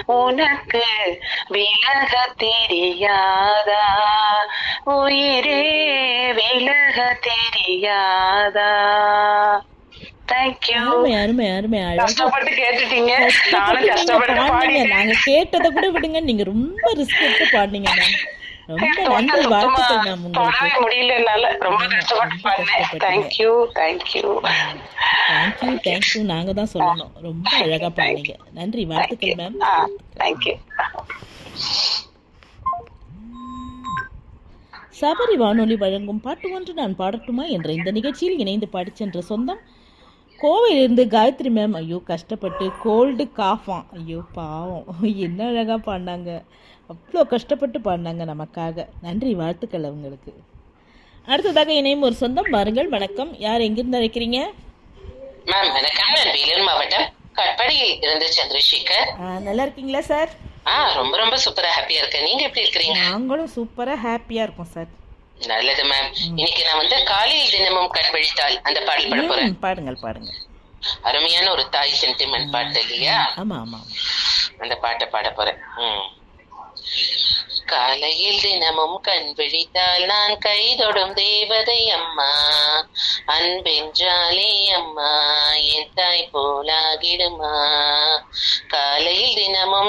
உனக்கு விலக தெரியாதா உயிரே விலக தெரியாதா தேங்க்யூ அருமை அருமை அருமை அழகா கஷ்டப்பட்டு கேட்டுட்டீங்க நானும் நீங்க கஷ்டப்பட்டு பாடுனீங்க பாடிட்டேன் நாங்க கேட்டதை கூட விடுங்க நீங்க ரொம்ப ரிஸ்க் எடுத்து பாடினீங்க மேம் ரொம்ப நன்றி சுத்தமா வாழ்த்துக்கள் மேம் உங்களுக்கு தொடவே முடியல என்னால ரொம்ப கஷ்டப்பட்டு பாடினேன் தேங்க்யூ தேங்க்யூ தேங்க்யூ தேங்க்யூ நாங்க தான் சொல்லணும் ரொம்ப அழகா பாடுனீங்க நன்றி வாழ்த்துக்கள் மேம் ஆ தேங்க்யூ சபரி வானொலி வழங்கும் பாட்டு ஒன்று நான் பாடட்டுமா என்ற இந்த நிகழ்ச்சியில் இணைந்து பாடிச் சென்ற சொந்தம் கோவையிலிருந்து காயத்ரி மேம் ஐயோ கஷ்டப்பட்டு கோல்டு காஃபாம் ஐயோ பாவம் என்ன அழகாக பாடினாங்க அவ்வளோ கஷ்டப்பட்டு பாடினாங்க நமக்காக நன்றி வாழ்த்துக்கள் அவங்களுக்கு அடுத்ததாக இணையும் ஒரு சொந்தம் பாருங்கள் வணக்கம் யார் எங்கிருந்து அழைக்கிறீங்க மேம் வணக்கம் நான் வேலூர் மாவட்டம் கட்படியில் இருந்து சந்திரசேகர் ஆ, நல்லா இருக்கீங்களா சார் ஆ ரொம்ப ரொம்ப சூப்பரா ஹாப்பியா இருக்கேன் நீங்க எப்படி இருக்கிறீங்க நாங்களும் சூப்பராக ஹாப்பியாக இருக்கோம் சார் நல்லது மேம் இன்னைக்கு நான் வந்து காலையில் தினமும் கண் விழித்தால் அந்த பாடல் பாட போறேன் ம், பாடுங்கள் பாடுங்கள் அருமையான ஒரு தாய் சென்டிமெண்ட் பாட்டு இல்லையா ஆமாம் ஆமாம் அந்த பாட்டை பாட போறேன் ம். காலையில் தினமும் கண் விழித்தால் நான் கைதொடும் தேவதை அம்மா அன்பென்றாலே அம்மா என் தாய் போலாகிடுமா காலையில் தினமும்